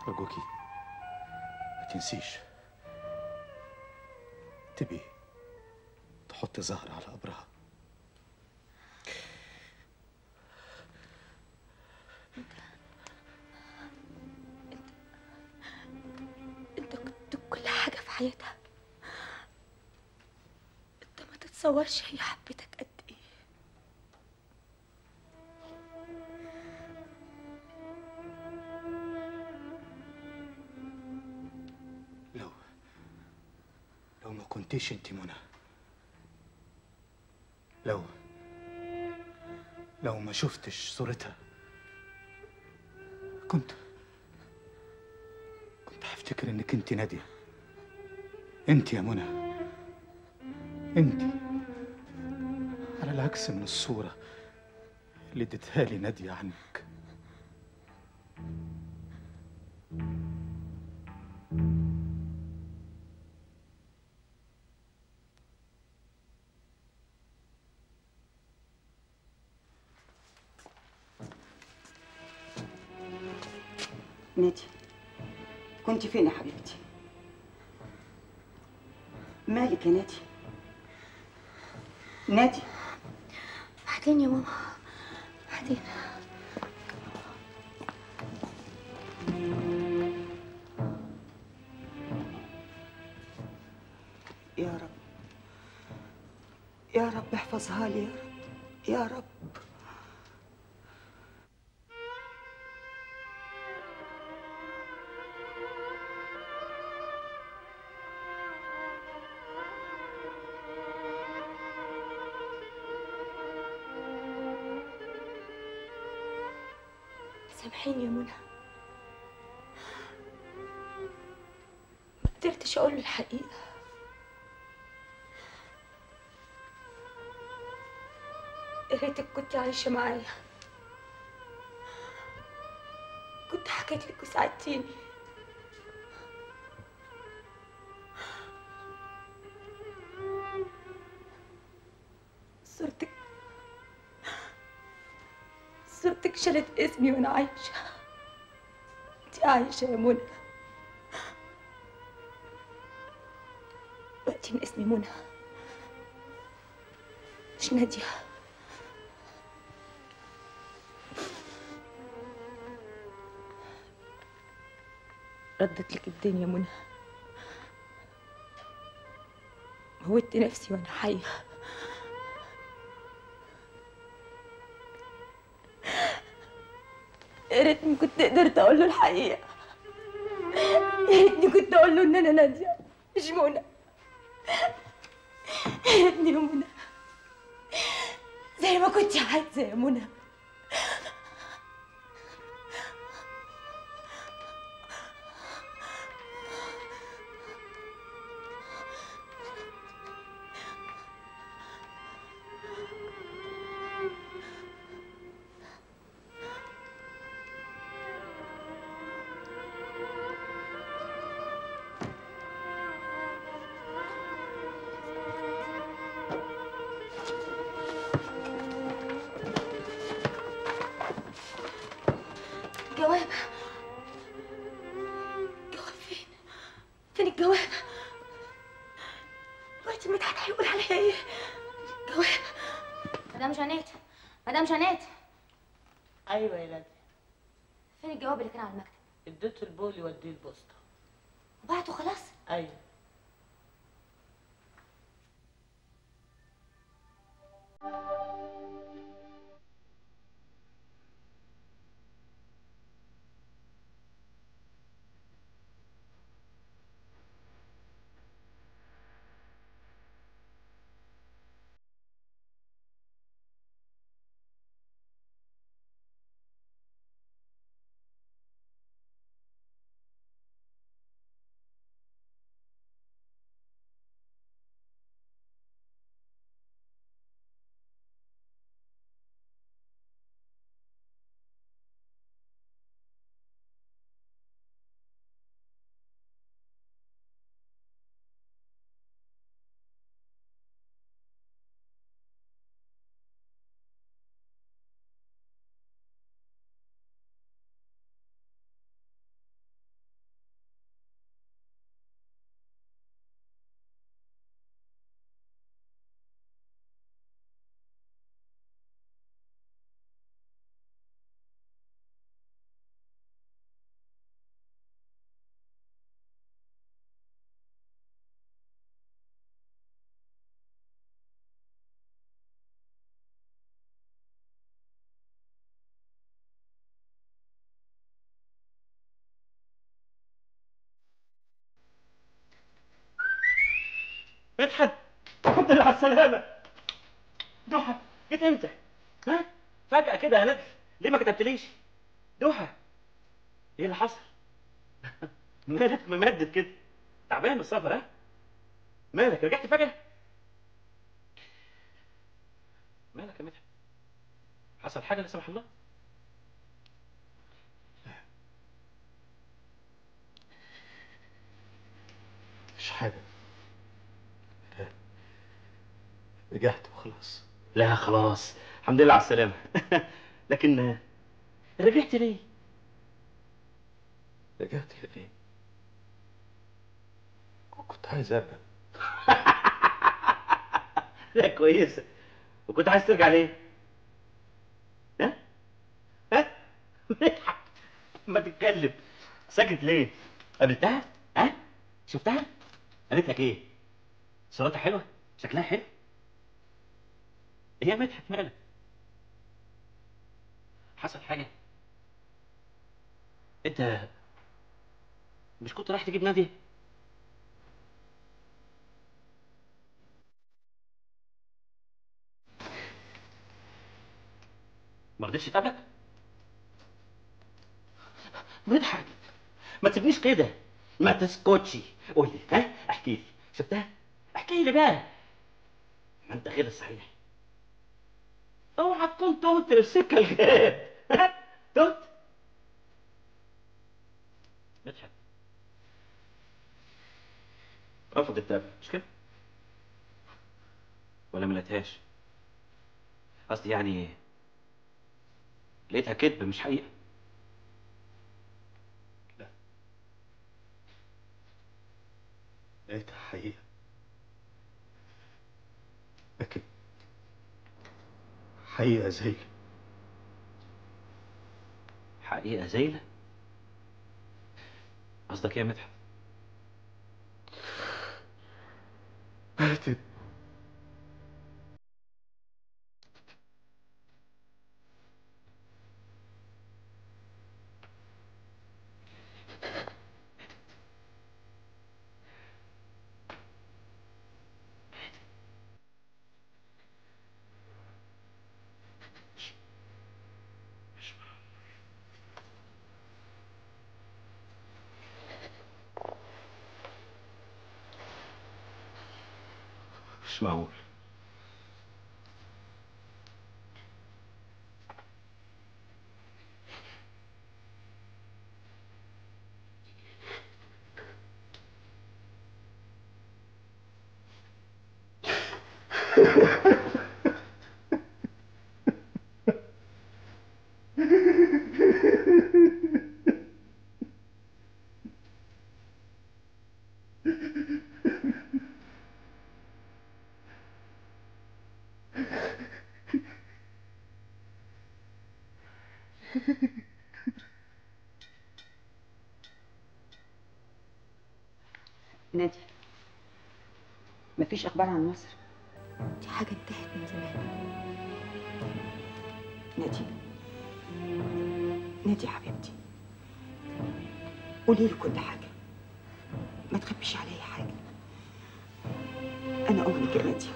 أرجوكي ما تنسيش تبي تحط زهر على قبرها انت كنت كل حاجة في حياتها انت ما تتصورش هي حبتك قد ايه لو لو ما كنتيش انت منى لو لو ما شفتش صورتها كنت كنت هفتكر انك انت نادية انت يا منى انت على العكس من الصورة اللي اديتها لي نادية عنك نادي كنت فين يا حبيبتي مالك يا نادي نادي بعدين يا ماما بعدين يا رب يا رب احفظها لي يا رب يا رب سامحيني يا منى ما قدرتش اقول له الحقيقه يا ريتك كنت عايشه معايا كنت حكيت لك وساعدتيني صورتك صورتك شالت اسمي وانا عايشه انت عايشه يا منى بقتي من اسمي منى مش ناديه ردت لك الدنيا منى موتت نفسي وانا حيه يا ريتني كنت قدرت اقول له الحقيقه يا ريتني كنت اقول له ان انا ناديه مش منى يا ريتني يا منى زي ما كنت عايزه يا منى جواب جواب فين فين الجواب دلوقتي مدحت هيقول عليا ايه جواب مدام جانيت مدام جانيت ايوه يا نادي فين الجواب اللي كان على المكتب اديته البول يوديه البوسطه وبعته خلاص ايوه مدحت الحمد لله على السلامة دوحة جيت امتى؟ ها؟ فجأة كده يا ندى ليه ما كتبتليش؟ دوحة ايه اللي حصل؟ مالك ممدد كده؟ تعبان من السفر ها؟ مالك رجعت فجأة؟ مالك يا مدحت؟ حصل حاجة لا سمح الله؟ مش حاجة لا. رجعت وخلاص لا خلاص الحمد لله على السلامة لكن رجعت ليه؟ رجعت ليه؟ كنت عايز ارجع لا كويسة وكنت عايز ترجع ليه؟ ها؟ ها؟ مدحت ما تتكلم ساكت ليه؟ قابلتها؟ ها؟ شفتها؟ قالت لك ايه؟ صورتها حلوة؟ شكلها حلو؟ ايه يا مدحت مالك؟ حصل حاجة؟ انت مش كنت رايح تجيب نادية؟ ما رضيتش تقابلك؟ مدحت ما تسيبنيش كده ما تسكتش قول لي ها احكي لي شفتها؟ احكي لي بقى ما انت غير صحيح اوعى تكون تهت في السكه الجايه ها تهت مدحت رفض التقابل مش كده؟ ولا ما لقيتهاش؟ قصدي يعني لقيتها كذب مش حقيقة لقيتها حقيقة لكن حقيقة زي حقيقة زيلة قصدك ايه يا مدحت؟ ماتت مش معقول نادي مفيش اخبار عن مصر دي حاجة انتهت من زمان نادي نادي حبيبتي قولي لي كل حاجه ما تخبيش عليا حاجه انا امك يا نادي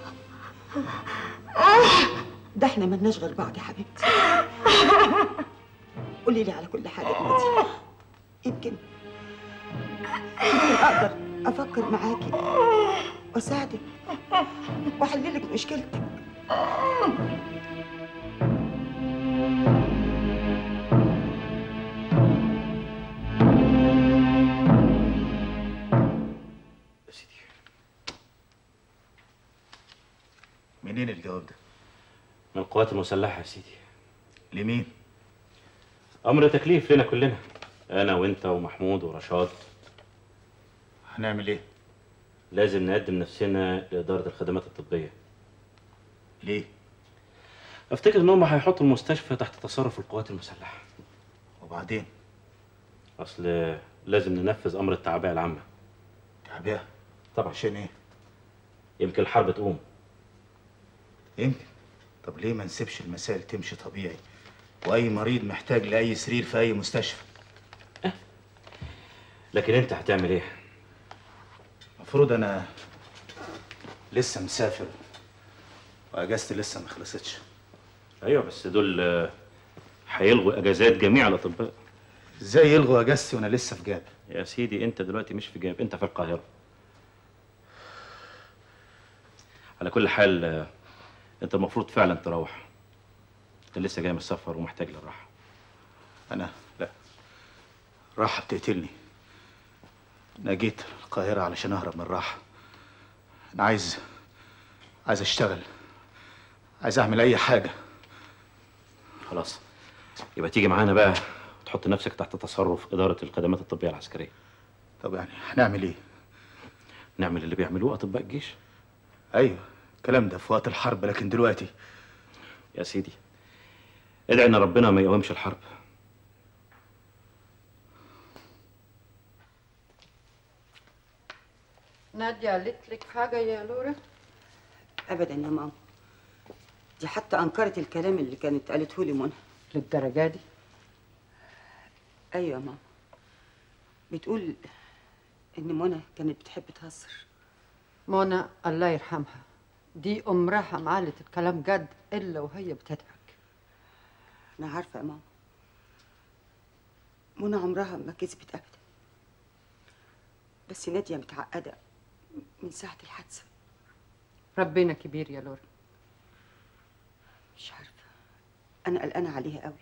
ده احنا ملناش غير بعض يا حبيبتي قولي لي على كل حاجه يا نادي يمكن يمكن اقدر افكر معاكي واساعدك واحل لك مشكلتك يا سيدي منين الجواب ده؟ من القوات المسلحة يا سيدي لمين؟ أمر تكليف لنا كلنا أنا وأنت ومحمود ورشاد هنعمل ايه؟ لازم نقدم نفسنا لإدارة الخدمات الطبية ليه؟ أفتكر إنهم هيحطوا المستشفى تحت تصرف القوات المسلحة وبعدين؟ أصل لازم ننفذ أمر التعبئة العامة تعبئة طبعا عشان ايه؟ يمكن الحرب تقوم يمكن طب ليه ما نسيبش المسائل تمشي طبيعي واي مريض محتاج لاي سرير في اي مستشفى لكن أنت هتعمل إيه؟ المفروض انا لسه مسافر واجازتي لسه ما خلصتش ايوه بس دول آه، هيلغوا اجازات جميع الاطباء ازاي يلغوا اجازتي وانا لسه في جاب يا سيدي انت دلوقتي مش في جاب انت في القاهره على كل حال آه، انت المفروض فعلا تروح انت لسه جاي من السفر ومحتاج للراحه انا لا راحه بتقتلني انا جيت القاهره علشان اهرب من الراحه انا عايز عايز اشتغل عايز اعمل اي حاجه خلاص يبقى تيجي معانا بقى وتحط نفسك تحت تصرف اداره الخدمات الطبيه العسكريه طب يعني هنعمل ايه نعمل اللي بيعملوه اطباء الجيش ايوه الكلام ده في وقت الحرب لكن دلوقتي يا سيدي ادعي ان ربنا ما يقومش الحرب نادية قالت لك حاجة يا لورا؟ ابدا يا ماما دي حتى انكرت الكلام اللي كانت قالته لي منى للدرجة دي؟ ايوه يا ماما بتقول ان منى كانت بتحب تهزر منى الله يرحمها دي عمرها ما قالت الكلام جد إلا وهي بتضحك انا عارفه يا ماما منى عمرها ما كذبت ابدا بس ناديه متعقده من ساعه الحادثه ربنا كبير يا لورا مش عارفه انا قلقانه عليها قوي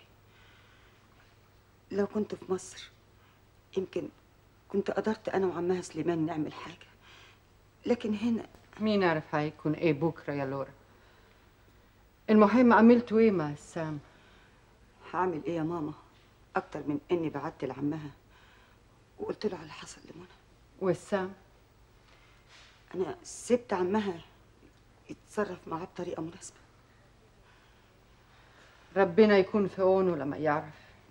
لو كنت في مصر يمكن كنت قدرت انا وعمها سليمان نعمل حاجه لكن هنا مين عارف هيكون ايه بكرة يا لورا المهم عملتوا ايه مع السام هعمل ايه يا ماما اكتر من اني بعت لعمها وقلت له على اللي حصل لمنى والسام انا سبت عمها يتصرف معاه بطريقه مناسبه ربنا يكون في عونه لما يعرف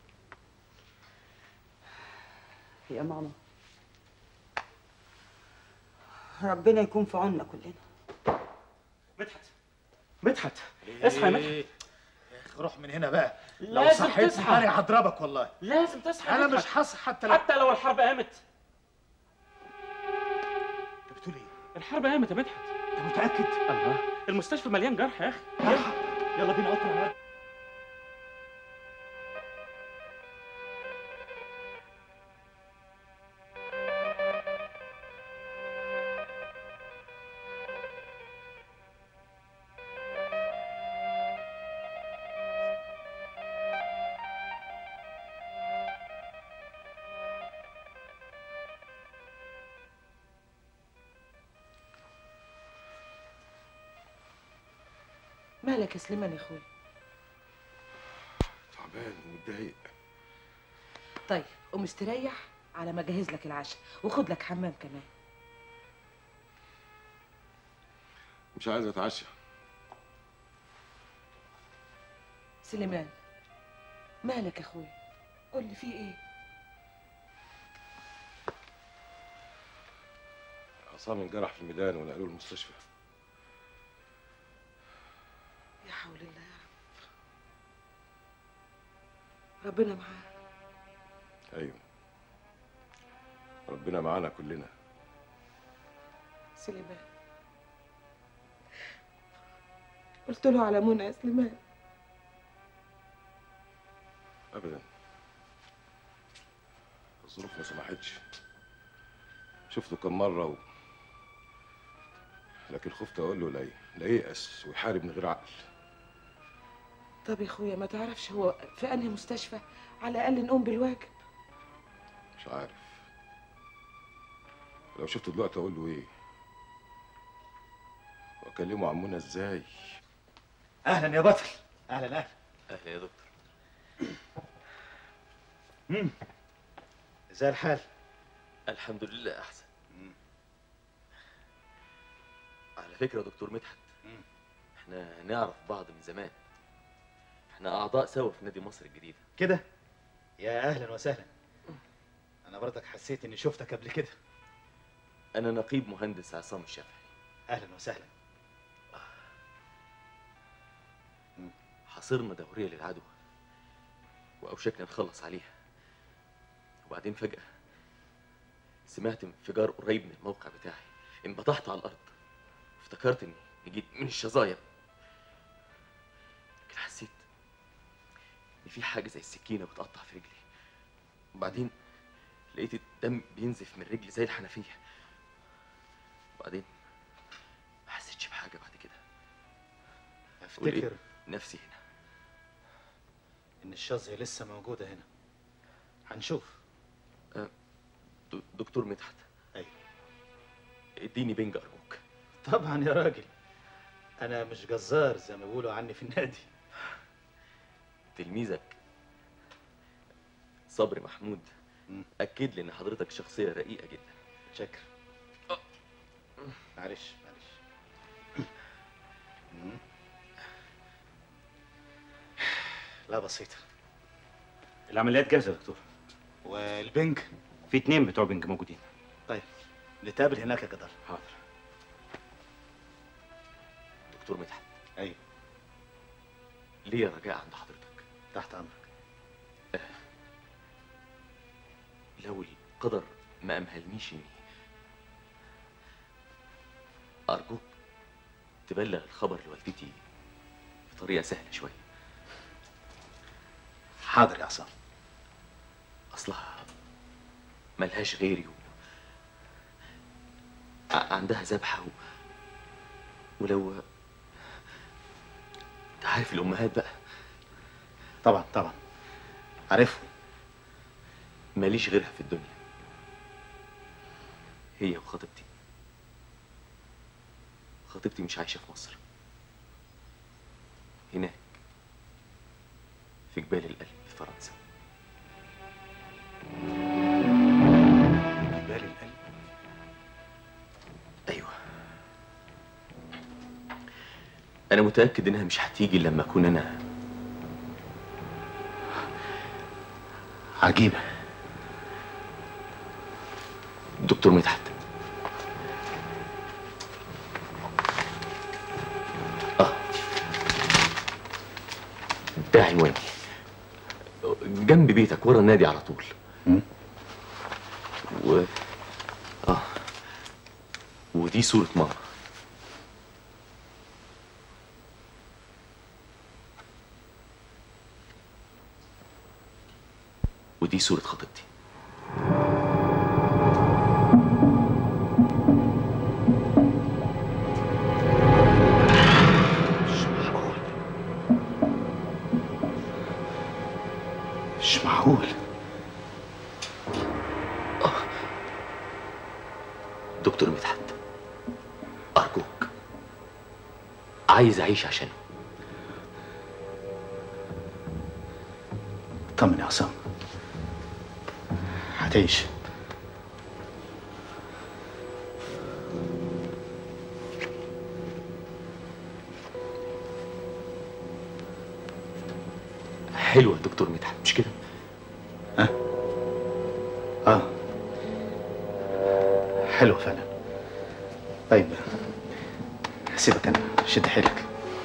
يا ماما ربنا يكون في عوننا كلنا مدحت مدحت اصحى يا مدحت يا اخي روح من هنا بقى لو لازم صحيت تصحى. تاني هضربك والله لازم تصحى انا مدحت. مش هصحى حتى لو حتى لو الحرب قامت انت بتقول ايه الحرب قامت يا مدحت انت متاكد الله المستشفى مليان جرح يا اخي يلا يلا بينا قطر على مالك يا سليمان يا اخوي تعبان ومتضايق طيب قوم استريح على ما اجهز لك العشاء وخد لك حمام كمان مش عايز اتعشى سليمان مالك يا اخوي قول لي في ايه عصام انجرح في الميدان ونقلوه المستشفى يا حول الله يا رب ربنا معاه ايوه ربنا معانا كلنا سليمان قلت له على منى يا سليمان ابدا الظروف ما سمحتش شفته كم مره و... لكن خفت اقول له لا لا ييأس ويحارب من غير عقل طب يا اخويا ما تعرفش هو في انهي مستشفى على الاقل نقوم بالواجب مش عارف لو شفته دلوقتي اقول له ايه واكلمه عن منى ازاي اهلا يا بطل اهلا اهلا اهلا يا دكتور ازاي الحال الحمد لله احسن على فكره يا دكتور مدحت احنا نعرف بعض من زمان احنا اعضاء سوا في نادي مصر الجديده كده يا اهلا وسهلا انا برضك حسيت اني شفتك قبل كده انا نقيب مهندس عصام الشافعي اهلا وسهلا حاصرنا دوريه للعدو واوشكنا نخلص عليها وبعدين فجاه سمعت انفجار قريب من الموقع بتاعي انبطحت على الارض افتكرت اني جيت من الشظايا لكن حسيت ان في حاجه زي السكينه بتقطع في رجلي وبعدين لقيت الدم بينزف من رجلي زي الحنفيه وبعدين ما حسيتش بحاجه بعد كده ولقيت افتكر نفسي هنا ان الشظية لسه موجودة هنا هنشوف د- دكتور مدحت ايوه اديني بنج ارجوك طبعا يا راجل انا مش جزار زي ما بيقولوا عني في النادي تلميذك صبري محمود مم. اكد لي ان حضرتك شخصيه رقيقه جدا شكر معلش معلش مم. لا بسيطة العمليات جاهزه يا دكتور والبنج في اتنين بتوع بنج موجودين طيب نتقابل هناك يا جدار حاضر دكتور مدحت ايوه ليه رجاء عند حضرتك تحت امرك لو القدر ما امهلنيش اني ارجوك تبلغ الخبر لوالدتي بطريقه سهله شويه حاضر يا عصام اصلها ملهاش غيري و... ع- عندها ذبحه و... ولو انت عارف الامهات بقى طبعا طبعا عارفه ماليش غيرها في الدنيا هي وخطيبتي خطيبتي مش عايشة في مصر هناك في جبال القلب في فرنسا جبال القلب أيوة أنا متأكد إنها مش هتيجي إلا لما أكون أنا عجيبة دكتور مدحت اه ده عنواني جنب بيتك ورا النادي على طول مم. و اه ودي صورة ماما ودي صورة خطيبتي مش معقول مش معقول دكتور مدحت أرجوك عايز أعيش عشانه طمن يا عصام هتعيش حلوة دكتور مدحت مش كده؟ اه حلو فعلا طيب سيبك انا شد حيلك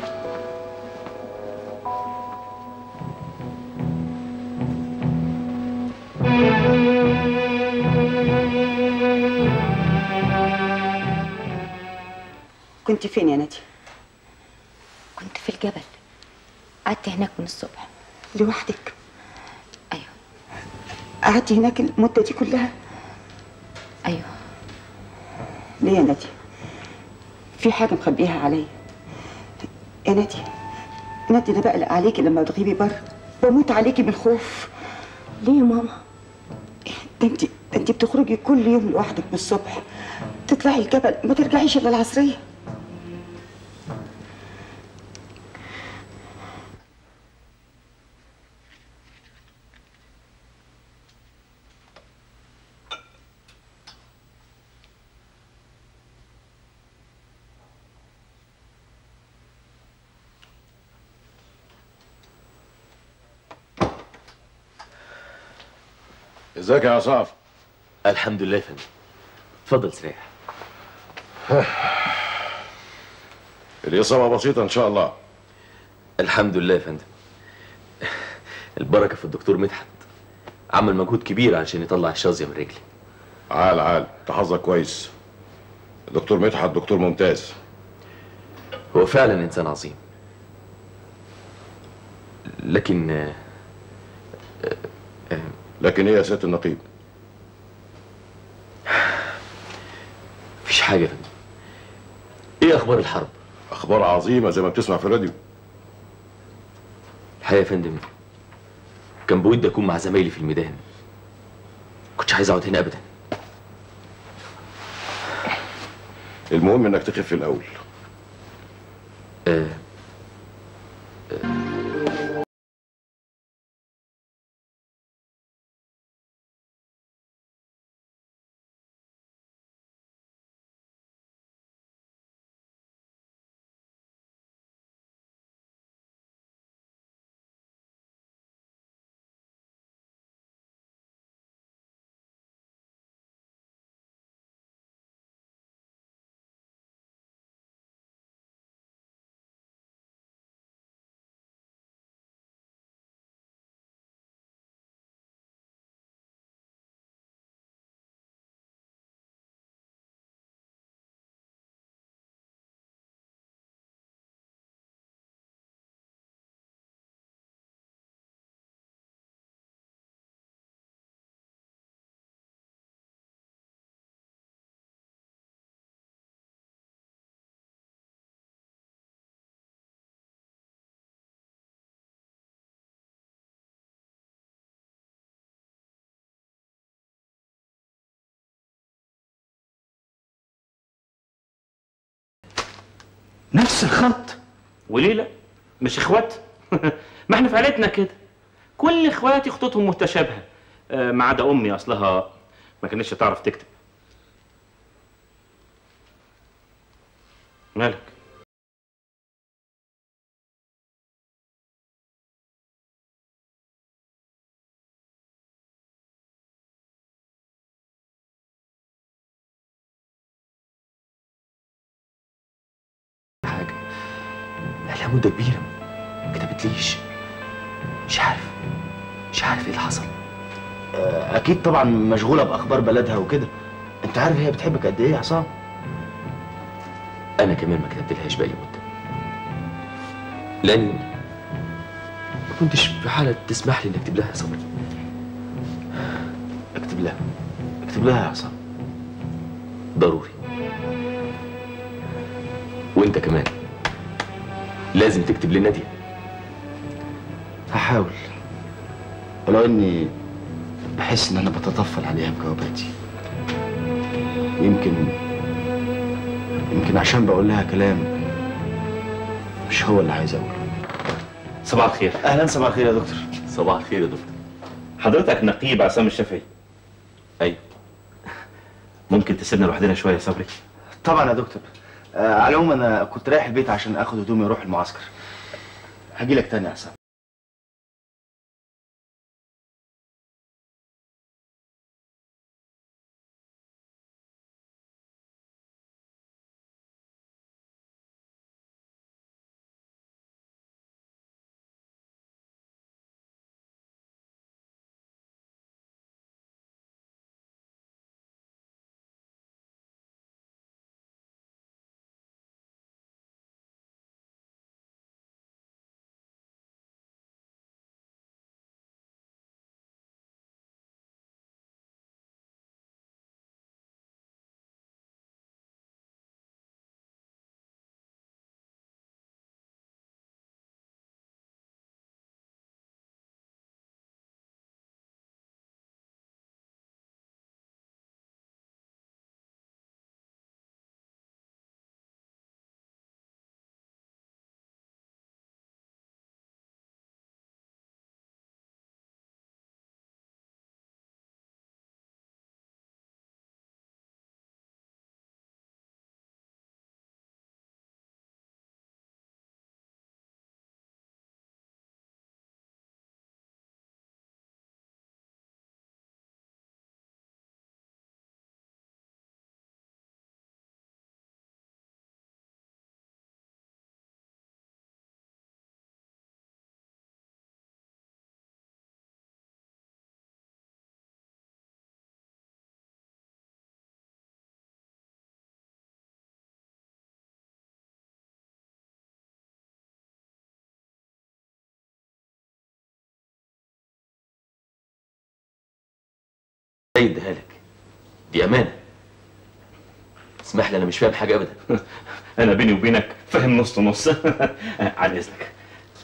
كنت فين يا نادي كنت في الجبل قعدت هناك من الصبح لوحدك ايوه قعدتي هناك المدة دي كلها ايوه ليه يا نادي في حاجة مخبيها عليا يا نادي نادي انا بقلق عليكي لما تغيبي بره بموت عليكي من الخوف ليه يا ماما ده انت ده انت بتخرجي كل يوم لوحدك من الصبح تطلعي الجبل ما ترجعيش الا العصريه ازيك يا عصاف الحمد لله يا فندم اتفضل استريح الإصابة بسيطة إن شاء الله الحمد لله يا فندم البركة في الدكتور مدحت عمل مجهود كبير عشان يطلع الشظية من رجلي عال عال انت حظك كويس الدكتور مدحت دكتور ممتاز هو فعلا انسان عظيم لكن آه، لكن ايه يا سياده النقيب مفيش حاجه يا فندم ايه اخبار الحرب اخبار عظيمه زي ما بتسمع في الراديو الحقيقه يا فندم كان بودي اكون مع زمايلي في الميدان كنتش عايز اقعد هنا ابدا المهم انك تخف الاول آه، نفس الخط وليه لا مش اخوات ما احنا في عيلتنا كده كل اخواتي خطوطهم متشابهه آه، ما عدا امي اصلها ما كانتش تعرف تكتب مالك حاجه بقالها مده كبيره ما كتبتليش مش عارف مش عارف ايه اللي حصل اكيد طبعا مشغوله باخبار بلدها وكده انت عارف هي بتحبك قد ايه يا عصام انا كمان ما كتبتلهاش بقالي مده لاني ما كنتش في حاله تسمح لي اني اكتب لها يا صبري اكتب لها اكتب لها يا عصام ضروري وانت كمان لازم تكتب لناديه هحاول ولو اني بحس ان انا بتطفل عليها بجواباتي يمكن يمكن عشان بقول لها كلام مش هو اللي عايز اقوله صباح الخير اهلا صباح الخير يا دكتور صباح الخير يا دكتور حضرتك نقيب عصام الشافعي ايوه ممكن تسيبنا لوحدنا شويه يا صبري طبعا يا دكتور آه على العموم انا كنت رايح البيت عشان اخد هدومي واروح المعسكر هجي لك تاني يا عصام ازاي اديها لك دي امانه اسمح لي انا مش فاهم حاجه ابدا انا بيني وبينك فاهم نص نص عن اذنك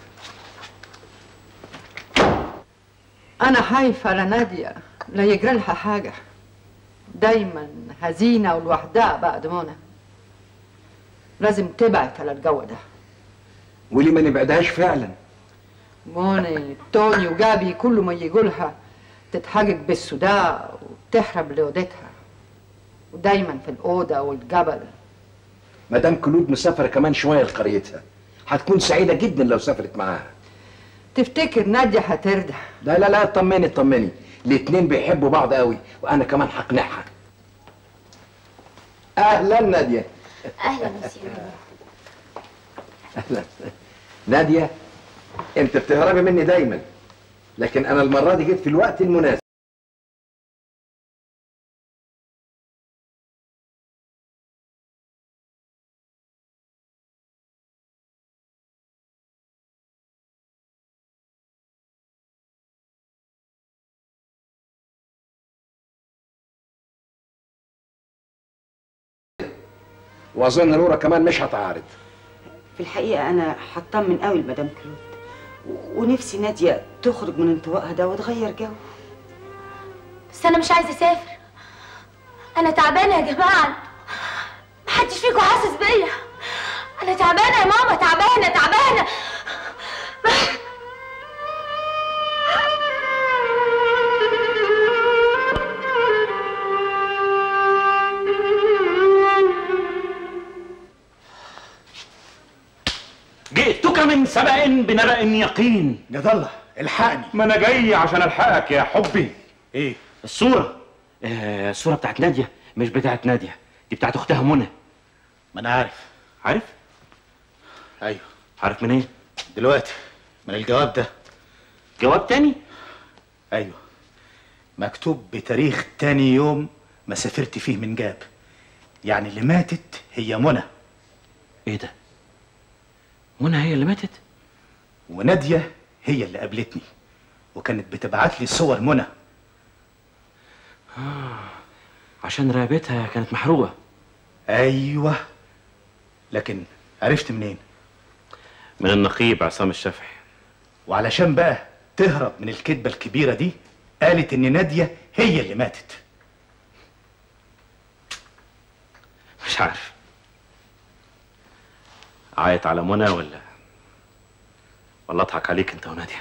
أنا خايفة على نادية لا يجرى لها حاجة دايما هزينة ولوحدها بعد منى لازم تبعد على الجو ده وليه ما نبعدهاش فعلا موني توني وجابي كل ما يجوا لها تتحجج بالصداع وتهرب لأوضتها ودايما في الأوضة والجبل مدام كلود مسافره كمان شويه لقريتها هتكون سعيده جدا لو سافرت معاها تفتكر نادية هترضى لا لا لا اطمني اطمني الاتنين بيحبوا بعض قوي وانا كمان هقنعها اهلا ناديه اهلا مسيو اهلا ناديه انت بتهربي مني دايما لكن انا المره دي جيت في الوقت المناسب واظن لورا كمان مش هتعارض في الحقيقة أنا هطمن قوي لمدام كلود و- ونفسي نادية تخرج من انطوائها ده وتغير جو بس انا مش عايزه اسافر انا تعبانه يا جماعه محدش فيكم حاسس بيا انا تعبانه يا ماما تعبانه تعبانه جئتك من سبأ بنبأ يقين جد الله الحقني ما انا جاي عشان الحقك يا حبي ايه الصورة آه الصورة بتاعت نادية مش بتاعت نادية دي بتاعت اختها منى ما انا عارف عارف ايوه عارف منين دلوقتي من الجواب ده جواب تاني ايوه مكتوب بتاريخ تاني يوم ما سافرت فيه من جاب يعني اللي ماتت هي منى ايه ده منى هي اللي ماتت ونادية هي اللي قابلتني وكانت بتبعت لي صور منى آه عشان رقبتها كانت محروقة ايوه لكن عرفت منين من النقيب عصام الشافعي وعلشان بقى تهرب من الكذبة الكبيرة دي قالت ان نادية هي اللي ماتت مش عارف عيط على منى ولا ولا اضحك عليك انت ونادية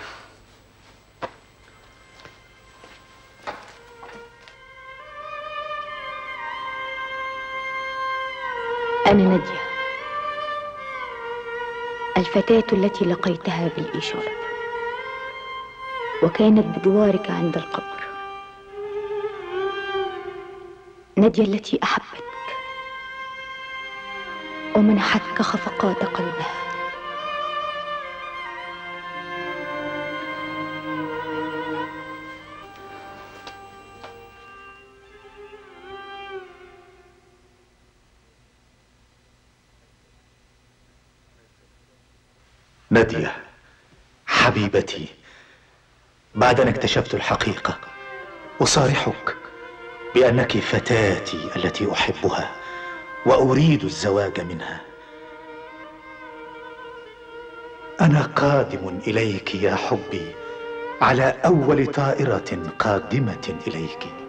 أنا نادية الفتاة التي لقيتها بالإشارة وكانت بجوارك عند القبر نادية التي أحبتك ومنحتك خفقات قلبها نادية حبيبتي بعد أن اكتشفت الحقيقة أصارحك بأنك فتاتي التي أحبها وأريد الزواج منها أنا قادم إليك يا حبي على أول طائرة قادمة إليك